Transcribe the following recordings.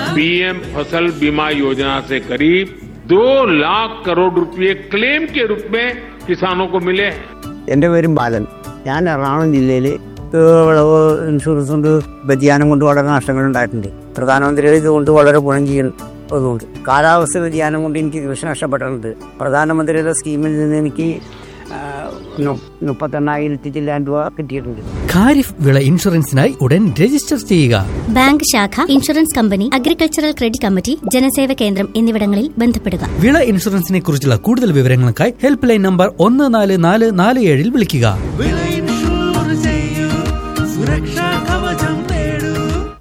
PM फसल बीमा योजना से करीब दो लाख करोड़ रुपए क्लेम के रूप में किसानों को मिले हैं എൻ്റെ പേരും ബാലൻ ഞാൻ എറണാകുളം ജില്ലയിൽ വിളവ് ഇൻഷുറൻസ് കൊണ്ട് വ്യതിയാനം കൊണ്ട് വളരെ നഷ്ടങ്ങൾ ഉണ്ടായിട്ടുണ്ട് പ്രധാനമന്ത്രിയുടെ ഇതുകൊണ്ട് വളരെ ഗുണം ചെയ്യുന്നതുകൊണ്ട് കാലാവസ്ഥ വ്യതിയാനം കൊണ്ട് എനിക്ക് കൃഷി നഷ്ടപ്പെട്ടിട്ടുണ്ട് പ്രധാനമന്ത്രിയുടെ സ്കീമിൽ നിന്ന് എനിക്ക് ആ, നു- മുപ്പത്തെണ്ണായിരത്തി ചില്ലാൻ രൂപ കിട്ടിയിട്ടുണ്ട് ഖാരിഫ് വിള ഇൻഷുറൻസിനായി ഉടൻ രജിസ്റ്റർ ചെയ്യുക ബാങ്ക് ശാഖ insurance company agricultural credit committee ജനസേവ കേന്ദ്രം എന്നിവിടങ്ങളിൽ ബന്ധപ്പെടുക വിള ഇൻഷുറൻസിനെ കുറിച്ചുള്ള കൂടുതൽ വിവരങ്ങൾക്കായി ഹെൽപ്പ് ലൈൻ നമ്പർ ഒന്ന് നാല് നാല് നാല് ഏഴിൽ വിളിക്കുക വിള ഇൻഷുർ ചെയ്യൂ സുരക്ഷാ കവചം നേടൂ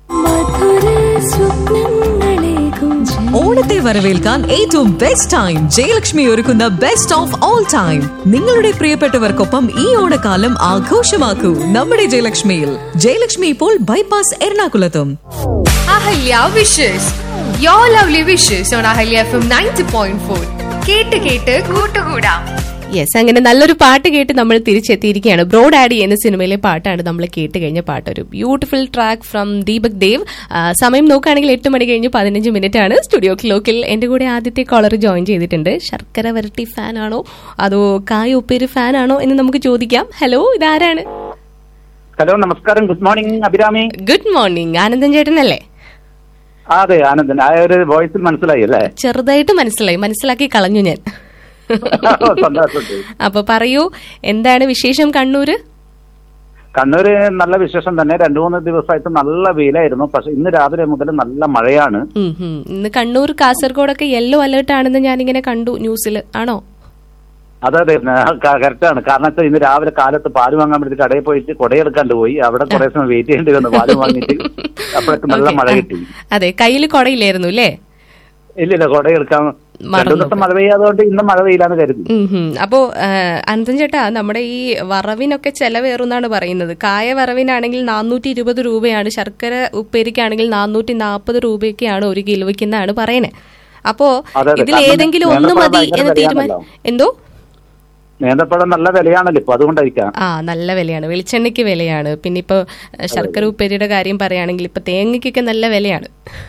ഓണത്തെ വരവേൽക്കാൻ ഏറ്റവും ബെസ്റ്റ് ടൈം ജയലക്ഷ്മി ഒരുക്കുന്ന ബെസ്റ്റ് ഓഫ് ഓൾ ടൈം നിങ്ങളുടെ പ്രിയപ്പെട്ടവർക്കൊപ്പം ഈ ഓണക്കാലം ആഘോഷമാക്കൂ നമ്മുടെ ജയലക്ഷ്മിയിൽ ജയലക്ഷ്മി ഇപ്പോൾ ബൈപ്പാസ് എറണാകുളത്തും Ahalya wishes your lovely wishes on Ahalya F M ninety point four കേട്ട് കേട്ട് കൂട്ടുകൂടാം യെസ് അങ്ങനെ നല്ലൊരു പാട്ട് കേട്ട് നമ്മൾ തിരിച്ചെത്തിയിരിക്കുകയാണ് ബ്രോഡ് ആഡി എന്ന സിനിമയിലെ പാട്ടാണ് നമ്മൾ കേട്ട് കഴിഞ്ഞ പാട്ട് ഒരു beautiful track from Deepak Dev ആ, സമയം നോക്കുകയാണെങ്കിൽ എട്ട് മണി കഴിഞ്ഞ് പതിനഞ്ച് മിനിറ്റ് ആണ് സ്റ്റുഡിയോ ക്ലോക്കിൽ എന്റെ കൂടെ ആദ്യത്തെ കോളർ ജോയിൻ ചെയ്തിട്ടുണ്ട് ശർക്കര വരട്ടി ഫാൻ ആണോ അതോ കായ ഉപ്പേര് ഫാൻ ആണോ എന്ന് നമുക്ക് ചോദിക്കാം ഹലോ ഇതാരാണ് ഹലോ നമസ്കാരം good morning Abhirami good morning Anandan ചേട്ടനല്ലേ ആ, അതെ ആനന്ദൻ ആ ഒരു വോയിസിൽ മനസ്സിലായി അല്ലേ ചെറുതായിട്ട് മനസ്സിലായി മനസ്സിലാക്കി കളഞ്ഞു ഞാൻ സന്തോഷമുണ്ട് അപ്പൊ പറയൂ എന്താണ് വിശേഷം കണ്ണൂര് കണ്ണൂര് നല്ല വിശേഷം തന്നെ രണ്ടു മൂന്ന് ദിവസമായിട്ട് നല്ല വെയിലായിരുന്നു പക്ഷെ ഇന്ന് രാവിലെ മുതൽ നല്ല മഴയാണ് ഉം ഉം. ഇന്ന് കണ്ണൂർ കാസർഗോഡൊക്കെ യെല്ലോ അലേർട്ട് ആണെന്ന് ഞാനിങ്ങനെ കണ്ടു ന്യൂസിൽ ആണോ അതെ അതെ കറക്റ്റ് ആണ് കാരണം വെച്ചാൽ ഇന്ന് രാവിലെ കാലത്ത് പാല് വാങ്ങാൻ വേണ്ടി കടയിൽ പോയിട്ട് കുടയെടുക്കാണ്ട് പോയി അവിടെ കുറെ സമയം വെയിറ്റ് ചെയ്യേണ്ടി വന്നു പാല് വാങ്ങിയിട്ട് അപ്പോഴേക്കും നല്ല Okay. മഴ ആ. കിട്ടി അതെ കയ്യിൽ കൊടയില്ലായിരുന്നു അല്ലേ ഇല്ലില്ല കുടയെടുക്കാൻ രണ്ടു മറന്നു ദിവസം മഴ പെയ്യാതുകൊണ്ട് ഇന്ന് മഴ പെയ്യില്ലാന്ന് കരുതി ഉം ഉം. അപ്പോ ആ, അനന്തൻ ചേട്ടാ നമ്മുടെ ഈ വറവിനൊക്കെ ചെലവേറുന്നാണ് പറയുന്നത് കായ വറവിനാണെങ്കിൽ നാനൂറ്റി ഇരുപത് രൂപയാണ് ശർക്കര ഉപ്പേരിക്കാണെങ്കിൽ നാനൂറ്റി നാൽപ്പത് രൂപയൊക്കെയാണ് ഒരു കിലോയ്ക്ക് എന്നാണ് പറയുന്നത് അപ്പോ അതെ, അതെ. ഇതിൽ കാരണം ഏതെങ്കിലും ഒന്ന് നേന്ത്രപ്പഴം മതി ഭയങ്കര എന്ന് തീരുമാനം വിലയാണല്ലോ. എന്തോ നേന്ത്രപ്പഴം നല്ല വിലയാണല്ലോ ഇപ്പൊ അതുകൊണ്ടായിരിക്കാം ആ നല്ല വിലയാണ് വെളിച്ചെണ്ണയ്ക്ക് വിലയാണ് പിന്നെ ഇപ്പൊ അഹ്, ശർക്കര ഉപ്പേരിയുടെ കാര്യം പറയുകയാണെങ്കിൽ ഇപ്പൊ തേങ്ങയ്ക്കൊക്കെ നല്ല വിലയാണ്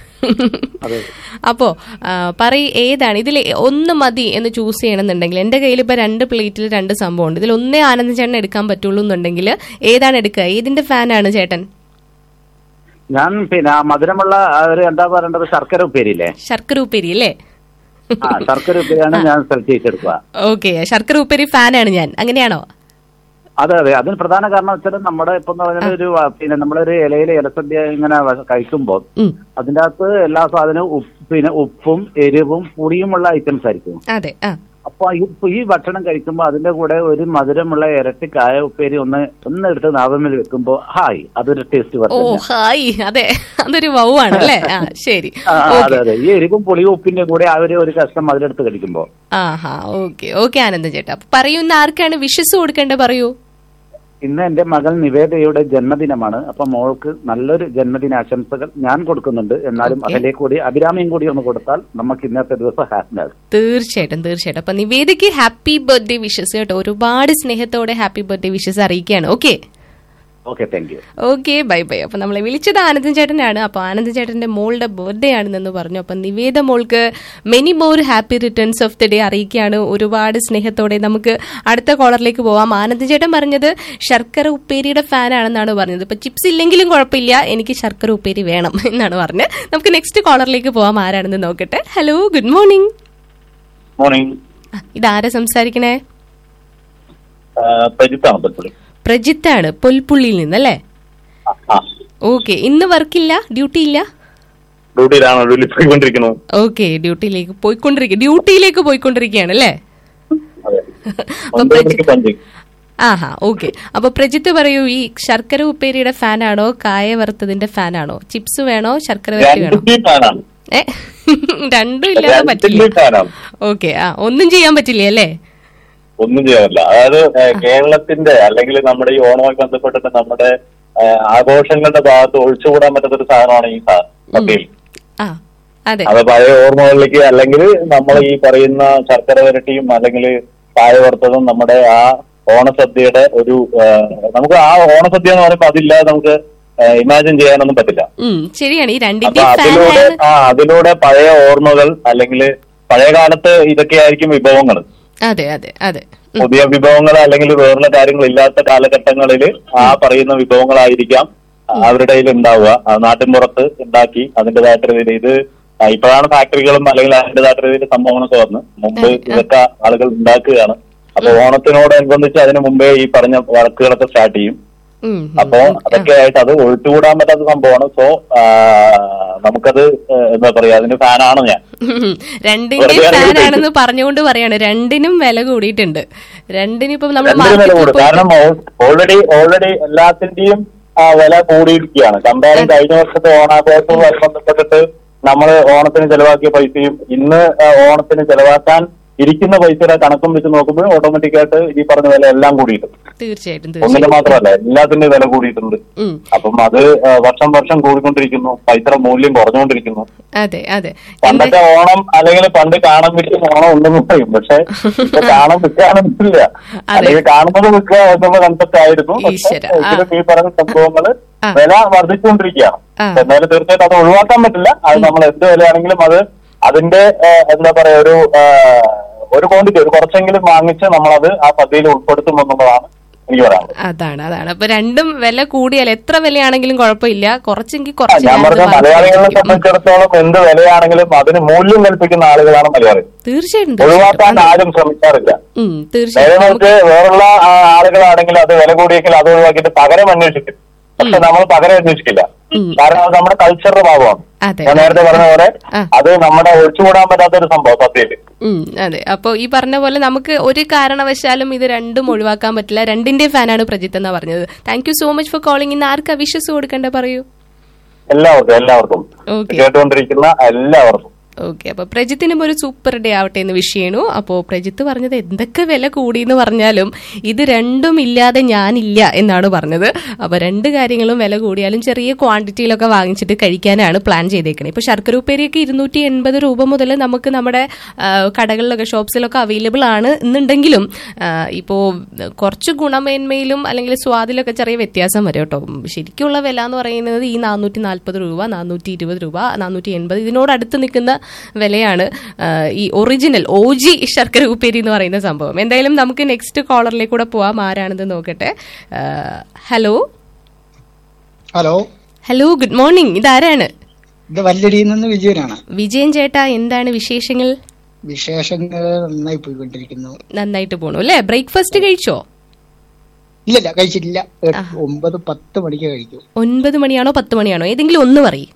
അപ്പോ ആ, പറയ് ഏതാണ് ഇതിൽ ഒന്ന് മതി എന്ന് ചൂസ് ചെയ്യണമെന്നുണ്ടെങ്കിൽ എന്റെ കയ്യിൽ ഇപ്പൊ രണ്ട് പ്ലേറ്റിൽ രണ്ട് സംഭവം ഉണ്ട് ഇതിൽ ഒന്നേ ആനന്ദ ചേട്ടൻ എടുക്കാൻ പറ്റുള്ളൂ എന്നുണ്ടെങ്കിൽ ഏതാണ് എടുക്കുക ഏതിന്റെ ഫാനാണ് ചേട്ടൻ ഞാൻ പിന്നെ ആ മധുരമുള്ള ആ ഒരു എന്താ പറയേണ്ടത് ശർക്കര ഉപ്പേരിയില്ലേ ശർക്കര ഉപ്പേരി അല്ലേ ആ ശർക്കര ഉപ്പേരിയാണ് ഞാൻ സെലക്ട് ചെയ്തെടുക്കുക ഓക്കെ ശർക്കര ഉപ്പേരി ഫാനാണ് ഞാൻ അങ്ങനെയാണോ അതെ അതെ അതിന് പ്രധാന കാരണം വെച്ചാൽ നമ്മുടെ ഇപ്പൊ എന്ന് പറഞ്ഞാൽ ഒരു വ- പിന്നെ നമ്മളൊരു ഇലയിലെ ഇലസദ്യ ഇങ്ങനെ വ- കഴിക്കുമ്പോൾ ഉം. അതിന്റെ അകത്ത് എല്ലാ സാധനവും ഉപ്പ് പിന്നെ ഉപ്പും എരിവും പുളിയുമുള്ള ഐറ്റംസ് ആയിരിക്കും അതെ ആ അപ്പൊ ഈ ഈ ഭക്ഷണം കഴിക്കുമ്പോൾ അതിന്റെ കൂടെ ഒരു മധുരമുള്ള ഇരട്ടി കായ ഉപ്പേരി ഒന്ന് ഒന്ന് എടുത്ത് നാവമ്മിൽ വെക്കുമ്പോ ഹായ് അതൊരു ടേസ്റ്റ് ഓ പറഞ്ഞു ഹായ് അതെ അതൊരു വൗവാണ് അല്ലേ ആ ശരി അതെ ഓക്കെ അതെ ഈ എരിവും പുളിയും ഉപ്പിന്റെ കൂടെ ആ ഒരു ഒരു കഷ്ണം അതിലെടുത്ത് കഴിക്കുമ്പോ ആഹാ ഓക്കെ ഓക്കെ ആനന്ദ ചേട്ടാ അപ്പൊ പറയൂ ഇന്ന് ആർക്കാണ് വിഷസ് കൊടുക്കേണ്ടത് പറയൂ ഇന്ന് എന്റെ മകൾ നിവേദയുടെ ജന്മദിനമാണ് അപ്പൊ മോൾക്ക് നല്ലൊരു ജന്മദിനാശംസകൾ ഞാൻ കൊടുക്കുന്നുണ്ട് എന്നാലും Okay. അതിലേക്ക് കൂടി അഭിരാമിയും കൂടി ഒന്ന് കൊടുത്താൽ നമുക്ക് ഇന്നത്തെ ദിവസം ഹാപ്പി ആകും തീർച്ചയായിട്ടും തീർച്ചയായിട്ടും അപ്പൊ നിവേദിക്ക് ഹാപ്പി ബർത്ത്ഡേ വിഷസ് കേട്ടോ ഒരുപാട് സ്നേഹത്തോടെ ഹാപ്പി ബർത്ത്ഡേ വിഷസ് അറിയിക്കുകയാണ് okay okay thank you okay bye bye അപ്പൊ നമ്മളെ വിളിച്ചത് ആനന്ദൻ ചേട്ടനാണ് അപ്പൊ ആനന്ദൻ ചേട്ടന്റെ മോളുടെ ബർത്ത്ഡേ ആണെന്ന് പറഞ്ഞു അപ്പൊ നിവേദ മോൾക്ക് many more happy returns of the day അറിയിക്കുകയാണ് ഒരുപാട് സ്നേഹത്തോടെ നമുക്ക് അടുത്ത കോളറിലേക്ക് പോവാം ആനന്ദൻ ചേട്ടൻ പറഞ്ഞത് ശർക്കര ഉപ്പേരിയുടെ ഫാൻ ആണെന്നാണ് പറഞ്ഞത് ഇപ്പൊ ചിപ്സ് ഇല്ലെങ്കിലും കുഴപ്പമില്ല എനിക്ക് ശർക്കര ഉപ്പേരി വേണം എന്നാണ് പറഞ്ഞത് നമുക്ക് നെക്സ്റ്റ് കോളറിലേക്ക് പോവാം ആരാണെന്ന് നോക്കട്ടെ ഹലോ ഗുഡ് മോർണിംഗ് മോർണിംഗ് ഇതാരാ സംസാരിക്കണേ പരിത്താമത്തപ്പള്ളി പ്രജിത്താണ് പൊൽപ്പുള്ളിയിൽ നിന്നല്ലേ ഓക്കെ ഇന്ന് വർക്കില്ല ഡ്യൂട്ടി ഇല്ല ഡ്യൂട്ടിയിലാണോ ഡ്യൂട്ടി പോയിക്കൊണ്ടിരിക്കുന്നു ഓക്കെ ഡ്യൂട്ടിയിലേക്ക് പോയിക്കൊണ്ടിരിക്കുക ഡ്യൂട്ടിയിലേക്ക് പോയിക്കൊണ്ടിരിക്കുകയാണ് അല്ലേ അപ്പൊ പ്രജി- ആഹാ ഓക്കെ അപ്പൊ പ്രജിത്ത് പറയൂ ഈ ശർക്കര ഉപ്പേരിയുടെ ഫാനാണോ കായ വറുത്തതിന്റെ ഫാനാണോ ചിപ്സ് വേണോ ശർക്കര വരട്ടി വേണോ ഏ രണ്ടും ഇല്ലാതെ പറ്റില്ല ഓക്കെ ആ ഒന്നും ചെയ്യാൻ പറ്റില്ല അല്ലേ ഒന്നും ചെയ്യാനില്ല അതായത് ഏഹ്, കേരളത്തിന്റെ അല്ലെങ്കിൽ നമ്മുടെ ഈ ഓണവുമായി ബന്ധപ്പെട്ടിട്ട് നമ്മുടെ ഏഹ്, ആഘോഷങ്ങളുടെ ഭാഗത്ത് ഒഴിച്ചുകൂടാൻ പറ്റാത്ത ഒരു സാധനമാണ് ഈ സാധനം സദ്യയിൽ ആ അതെ അത് പഴയ ഓർമ്മകളിലേക്ക് അല്ലെങ്കിൽ നമ്മൾ ഈ പറയുന്ന ശർക്കര വരട്ടിയും അല്ലെങ്കിൽ കായ വറുത്തതും നമ്മുടെ ആ ഓണസദ്യയുടെ ഒരു ഏഹ്, നമുക്ക് ആ ഓണസദ്യ എന്ന് പറയുമ്പോൾ അതില്ലാതെ നമുക്ക് ഇമാജിൻ ചെയ്യാനൊന്നും പറ്റില്ല ഉം, ശരിയാണ് ഈ അപ്പൊ രണ്ടിന്റെ അതിലൂടെ ഫാനാണ് ആ അതിലൂടെ പഴയ ഓർമ്മകൾ അല്ലെങ്കിൽ പഴയ കാലത്ത് ഇതൊക്കെയായിരിക്കും വിഭവങ്ങൾ അതെ അതെ അതെ ഉം, പുതിയ വിഭവങ്ങൾ അല്ലെങ്കിൽ വേറുള്ള കാര്യങ്ങൾ ഇല്ലാത്ത കാലഘട്ടങ്ങളിൽ ആ പറയുന്ന വിഭവങ്ങളായിരിക്കാം അവരുടെ കയ്യിൽ ഉണ്ടാവുക ആ നാട്ടിൻപുറത്ത് ഉണ്ടാക്കി അതിന്റേതായിട്ട് രീതിയിൽ ഇത് ആ, ഇപ്പോഴാണ് ഫാക്ടറികളും അല്ലെങ്കിൽ അതിന്റേതായിട്ട് രീതിയിൽ സംഭവങ്ങളൊക്കെ വന്ന് മുമ്പ് ഇതൊക്കെ ആളുകൾ ഉണ്ടാക്കുകയാണ് അപ്പൊ ഓണത്തിനോടനുബന്ധിച്ച് അതിന് മുമ്പേ ഈ പറഞ്ഞ വർക്കുകളൊക്കെ സ്റ്റാർട്ട് ചെയ്യും ഉം, ഉം, അപ്പോ ഉം. അതൊക്കെ ആയിട്ട് അത് ഒഴിച്ചുകൂടാൻ പറ്റാത്ത സംഭവമാണ് സോ നമുക്കത് ആ, എന്താ പറയാ അതിന് ഫാനാണ് ഞാൻ ഉം. രണ്ടിന്റെ വെറുതെ ആണെങ്കിൽ ഫാനാണെന്ന് പറഞ്ഞുകൊണ്ട് പറയാണ് രണ്ടിനും വില കൂടിയിട്ടുണ്ട് രണ്ടിനിപ്പം നമ്മൾ രണ്ടിനും വില കൂടും മാർക്കറ്റിൽ കാരണം ഓൾറെഡി ഓൾറെഡി എല്ലാത്തിന്റെയും ആ, വില കൂടിയിരിക്കുകയാണ് കമ്പയറിംഗ് കഴിഞ്ഞ വർഷത്തെ ഓണാഘോഷവുമായി ബന്ധപ്പെട്ടിട്ട് നമ്മൾ ഓണത്തിന് ചെലവാക്കിയ പൈസയും ഇന്ന് ആ, ഓണത്തിന് ചെലവാക്കാൻ ഇരിക്കുന്ന പൈസയുടെ കണക്കും വെച്ച് നോക്കുമ്പോൾ ഓട്ടോമാറ്റിക് ആയിട്ട് ഈ പറഞ്ഞ വില എല്ലാം കൂടിയിട്ടുണ്ട് തീർച്ചയായിട്ടും ഒന്നിന്റെ തീർച്ചയായിട്ടും മാത്രമല്ല എല്ലാത്തിന്റെയും വില കൂടിയിട്ടുണ്ട് ഉം. അപ്പം അത് ആ, വർഷം വർഷം കൂടിക്കൊണ്ടിരിക്കുന്നു പൈസയുടെ മൂല്യം കുറഞ്ഞുകൊണ്ടിരിക്കുന്നു അതെ അതെ പണ്ടത്തെ ഓണം അല്ലെങ്കിൽ പണ്ട് കാണാൻ വിൽക്കുന്ന ഓണം ഉണ്ടെന്ന് പറയും പക്ഷെ ഇപ്പൊ കാണാൻ വിൽക്കാനൊന്നുമില്ല അല്ലെങ്കിൽ കാണുന്നത് വിൽക്കുക എന്നുള്ള കൺസെപ്റ്റ് ആയിരുന്നു പക്ഷെ ഈശ്വര, ആ. ഇതിലും ഈ പറഞ്ഞ സംഭവങ്ങള് ആ. വില വർദ്ധിച്ചുകൊണ്ടിരിക്കുകയാണ് ആ. എന്നാലും തീർച്ചയായിട്ടും അത് ഒഴിവാക്കാൻ പറ്റില്ല അത് നമ്മൾ എന്ത് വിലയാണെങ്കിലും അത് അതിന്റെ ആ, എന്താ പറയാ ഒരു ആ, ഒരു ക്വാണ്ടിറ്റി ഒരു കുറച്ചെങ്കിലും വാങ്ങിച്ച് നമ്മളത് ആ പദ്ധതിയിൽ ഉൾപ്പെടുത്തും എന്നുള്ളതാണ് എനിക്ക് പറയാനുള്ളത് അതാണ് അതാണ് അപ്പൊ രണ്ടും വില കൂടിയാൽ എത്ര വിലയാണെങ്കിലും കുഴപ്പമില്ല കുറച്ചെങ്കിൽ ആ, കുറച്ച് ഞാൻ പറഞ്ഞ ഞാനത് മലയാളികളെ വാങ്ങിച്ചിരിക്കും. ഉം. സംബന്ധിച്ചിടത്തോളം എന്ത് വിലയാണെങ്കിലും അതിന് മൂല്യം കൽപ്പിക്കുന്ന ആളുകളാണ് മലയാളികൾ തീർച്ചയായിട്ടും ഒഴിവാക്കാൻ തീർച്ചയായിട്ടും ആരും ശ്രമിക്കാറില്ല ഉം, നേരെ തീർച്ചയായിട്ടും നമുക്ക് മറിച്ച് വേറുള്ള ആ, ആളുകളാണെങ്കിൽ അത് വില കൂടിയെങ്കിൽ അത് ഒഴിവാക്കിയിട്ട് പകരം അന്വേഷിക്കും പക്ഷെ നമ്മൾ പകരം അന്വേഷിക്കില്ല ഉം. കാരണം അത് നമ്മുടെ കൾച്ചറിന്റെ ഭാഗമാണ് അതെ. ഞാൻ നേരത്തെ പറഞ്ഞ പോലെ ആ. അത് നമ്മുടെ ഒഴിച്ചുകൂടാൻ പറ്റാത്ത ഒരു സംഭവം സത്യത്തിൽ ഉം, അതെ അപ്പൊ ഈ പറഞ്ഞ പോലെ നമുക്ക് ഒരു കാരണവശാലും ഇത് രണ്ടും ഒഴിവാക്കാൻ പറ്റില്ല രണ്ടിന്റെ ഫാനാണ് പ്രജിത്ത് എന്നാ പറഞ്ഞത് thank you so much for calling ഇന്ന് ആർക്കാ വിശ്വസ് കൊടുക്കണ്ടേ പറയൂ എല്ലാവർക്കും എല്ലാവർക്കും Okay. കേട്ടുകൊണ്ടിരിക്കുന്ന എല്ലാവർക്കും ഓക്കെ അപ്പൊ പ്രജിത്തിനും ഒരു സൂപ്പർ ഡേ ആവട്ടെ എന്ന് വിഷയണു അപ്പോ പ്രജിത്ത് പറഞ്ഞത് എന്തൊക്കെ വില കൂടി എന്ന് പറഞ്ഞാലും ഇത് രണ്ടും ഇല്ലാതെ ഞാനില്ല എന്നാണ് പറഞ്ഞത് അപ്പൊ രണ്ട് കാര്യങ്ങളും വില കൂടിയാലും ചെറിയ ക്വാണ്ടിറ്റിയിലൊക്കെ വാങ്ങിച്ചിട്ട് കഴിക്കാനാണ് പ്ലാൻ ചെയ്തേക്കുന്നത് ഇപ്പൊ ശർക്കര ഉപ്പേരിയൊക്കെ ഇരുന്നൂറ്റി എൺപത് രൂപ മുതൽ നമുക്ക് നമ്മുടെ ആ, കടകളിലൊക്കെ ഷോപ്സിലൊക്കെ അവൈലബിൾ ആണ് എന്നുണ്ടെങ്കിലും ആ, ഇപ്പോ കുറച്ച് ഗുണമേന്മയിലും അല്ലെങ്കിൽ സ്വാദിലൊക്കെ ചെറിയ വ്യത്യാസം വരും കേട്ടോ ശരിക്കുള്ള വില എന്ന് പറയുന്നത് ഈ നാനൂറ്റി നാൽപ്പത് രൂപ നാനൂറ്റി ഇരുപത് രൂപ നാനൂറ്റി എൺപത് ഇതിനോട് അടുത്ത് നിൽക്കുന്ന വിലയാണ് ആ, ഈ ഒറിജിനൽ ഒ ജി ശർക്കര ഉപ്പേരി എന്ന് പറയുന്ന സംഭവം എന്തായാലും നമുക്ക് നെക്സ്റ്റ് കോളറിലേക്ക് കൂടെ പോവാം ആരാണെന്ന് നോക്കട്ടെ ആ, hello hello hello good morning ഇതാരാണ് ഇത് വല്ലടിയിൽ നിന്ന് വിജയനാണ് വിജയൻ ചേട്ടാ എന്താണ് വിശേഷങ്ങൾ വിശേഷങ്ങൾ നന്നായി പോയിക്കൊണ്ടിരിക്കുന്നു നന്നായിട്ട് പോണു അല്ലേ ബ്രേക്ക്ഫാസ്റ്റ് കഴിച്ചോ ഇല്ലല്ല കഴിച്ചിട്ടില്ല എട്ട്, ഒമ്പത് പത്ത് മണിക്ക് കഴിക്കും ഒൻപത് മണിയാണോ പത്ത് മണിയാണോ ഏതെങ്കിലും ഒന്ന് പറയും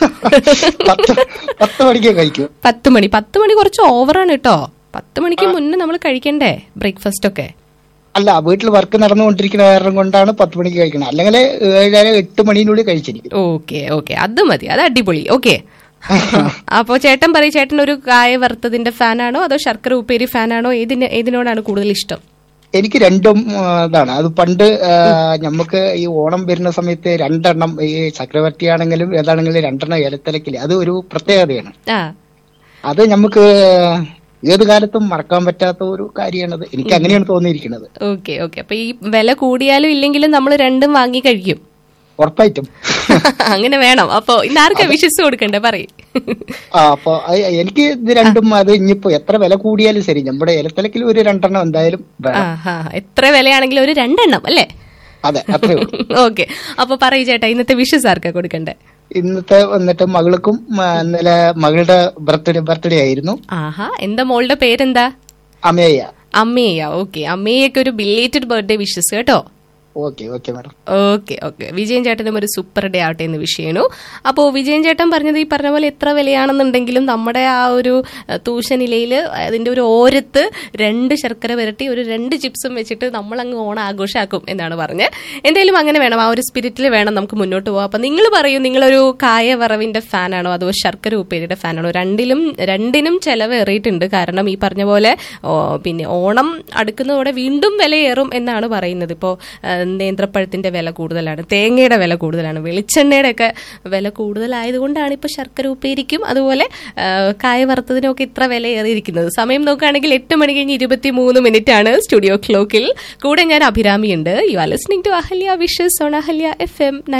പത്ത് പത്ത് മണിക്ക് കഴിക്കും പത്ത് മണി പത്ത് മണി കുറച്ച് ഓവറാണ് കേട്ടോ പത്ത് മണിക്ക് മുന്നേ നമ്മൾ കഴിക്കണ്ടേ ബ്രേക്ക്ഫാസ്റ്റ് ഒക്കെ അല്ല വീട്ടിൽ വർക്ക് നടന്നുകൊണ്ടിരിക്കുന്ന കാരണം കൊണ്ടാണ് പത്ത് മണിക്ക് കഴിക്കുന്നത് അല്ലെങ്കിൽ ഏഴര എട്ട് മണിനുള്ളിൽ കഴിച്ചിരിക്കും ഓക്കെ ഓക്കെ അത് മതി അത് അടിപൊളി ഓക്കെ അപ്പോ ചേട്ടൻ പറയും ചേട്ടൻ ഒരു കായ വറുത്തതിന്റെ ഫാനാണോ അതോ ശർക്കര ഉപ്പേരി ഫാനാണോ ഏതിന് ഏതിനോടാണ് കൂടുതൽ ഇഷ്ടം എനിക്ക് രണ്ടും ആ, ഇതാണ് അത് പണ്ട് ആ, നമുക്ക് ഈ ഓണം വരുന്ന സമയത്ത് രണ്ടെണ്ണം ഈ ചക്രവർത്തി ആണെങ്കിലും ഏതാണെങ്കിലും രണ്ടെണ്ണം ഇലത്തിലക്കില്ല അത് ഒരു പ്രത്യേകതയാണ് ആ അത് നമുക്ക് ഏത് കാലത്തും മറക്കാൻ പറ്റാത്ത ഒരു കാര്യമാണത് എനിക്ക് അങ്ങനെയാണ് തോന്നിയിരിക്കുന്നത് ഓക്കെ ഓക്കെ അപ്പൊ ഈ വില കൂടിയാലും ഇല്ലെങ്കിലും നമ്മൾ രണ്ടും വാങ്ങി കഴിക്കും ഉറപ്പായിട്ടും അങ്ങനെ വേണം അപ്പൊ ഇന്ന് ആർക്കാ വിശ്വസ് കൊടുക്കണ്ടേ പറയും ആ അപ്പൊ അത് എനിക്ക് ഇത് രണ്ടും അത് ഇനിയിപ്പോ എത്ര വില കൂടിയാലും ശരി നമ്മുടെ ഇലത്തിലക്കിൽ ഒരു രണ്ടെണ്ണം എന്തായാലും ആ വേണം ഹാ എത്ര വിലയാണെങ്കിലും ഒരു രണ്ടെണ്ണം അല്ലേ അതെ അത്രേ ഉള്ളൂ ഓക്കെ അപ്പൊ പറയൂ ചേട്ടാ ഇന്നത്തെ വിഷസ് ആർക്കാ കൊടുക്കണ്ടേ ഇന്നത്തെ വന്നിട്ട് മകൾക്കും ആ, ഇന്നലെ മകളുടെ ബർത്ത്ഡേ ബർത്ത്ഡേ ആയിരുന്നു ആഹാ എന്താ മോളുടെ പേരെന്താ അമേയ അമ്മയ്യ ഓക്കെ അമ്മയൊക്കെ ഒരു ബിലേറ്റഡ് ബർത്ത്ഡേ വിഷസ് കേട്ടോ okay okay madam okay okay Vijayan ചേട്ടനും ഒരു സൂപ്പർ ഡേ ആവട്ടെ എന്ന് വിഷയണു അപ്പോൾ വിജയൻ ചേട്ടൻ പറഞ്ഞത് ഈ പറഞ്ഞ പോലെ എത്ര വിലയാണെന്നുണ്ടെങ്കിലും നമ്മുടെ ആ ഒരു അഹ്, തൂശനിലയിൽ അതിന്റെ ഒരു ഓരത്ത് രണ്ട് ശർക്കര പുരട്ടി ഒരു രണ്ട് ചിപ്സും വെച്ചിട്ട് നമ്മൾ അങ്ങ് ഓണം ആഘോഷമാക്കും എന്നാണ് പറഞ്ഞത് എന്തായാലും അങ്ങനെ വേണം ആ ഒരു സ്പിരിറ്റിൽ വേണം നമുക്ക് മുന്നോട്ട് പോകാം അപ്പം നിങ്ങൾ പറയൂ നിങ്ങളൊരു കായ വറവിന്റെ ഫാനാണോ അതോ ശർക്കര ഉപ്പേരിയുടെ ഫാനാണോ രണ്ടിലും രണ്ടിനും ചെലവ് ഏറിയിട്ടുണ്ട് കാരണം ഈ പറഞ്ഞ പോലെ ഓ, പിന്നെ ഓണം അടുക്കുന്നതോടെ വീണ്ടും വിലയേറും എന്നാണ് പറയുന്നത് ഇപ്പോൾ നേന്ത്രപ്പഴത്തിന്റെ വില കൂടുതലാണ് തേങ്ങയുടെ വില കൂടുതലാണ് വെളിച്ചെണ്ണയുടെ ഒക്കെ വില കൂടുതലായതുകൊണ്ടാണ് ഇപ്പോൾ ശർക്കര ഉപ്പേരിക്കും അതുപോലെ ആ, കായ വറുത്തതിനും ഒക്കെ ഇത്ര വില ഏറിയിരിക്കുന്നത് സമയം നോക്കുകയാണെങ്കിൽ എട്ട് മണി കഴിഞ്ഞ് ഇരുപത്തി മൂന്ന് മിനിറ്റ് ആണ് സ്റ്റുഡിയോ ക്ലോക്കിൽ കൂടെ ഞാൻ അഭിരാമിയുണ്ട് you are listening to Ahalya wishes on Ahalya F M